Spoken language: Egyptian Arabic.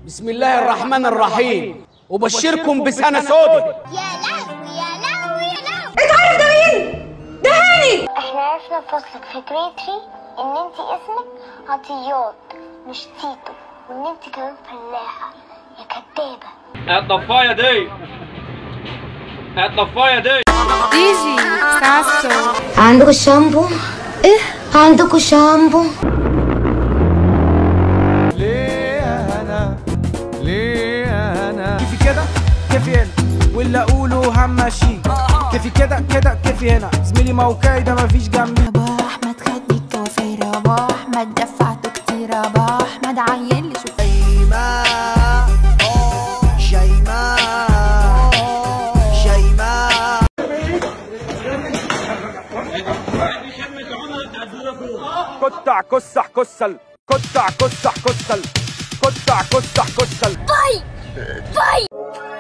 بسم الله الرحمن الرحيم وبشركم بسنة سودة يا لهوي يا لهوي يا لهوي انت عارف ده مين؟ ده هاني احنا عرفنا فصلك في جريد 3 ان انت اسمك عطيات مش تيتو وان انت كمان فلاحة يا كدابة الضفايه دي الضفايه دي ديجي ساسو عندكوا شامبو؟ ايه؟ عندكوا شامبو؟ ليه انا ليه انا كيفي كده كيفي هنا واللي اقوله همشي كيفي كده كده كيفي هنا زميلي موقعي ده مفيش جنبي ابو احمد خدني الكوافير ابو احمد دفعته كتير ابو احمد عين لي شوف شيماء شيماء شيماء كتع كسح كسل كتع كسح كسل كتع كسح كسل باي باي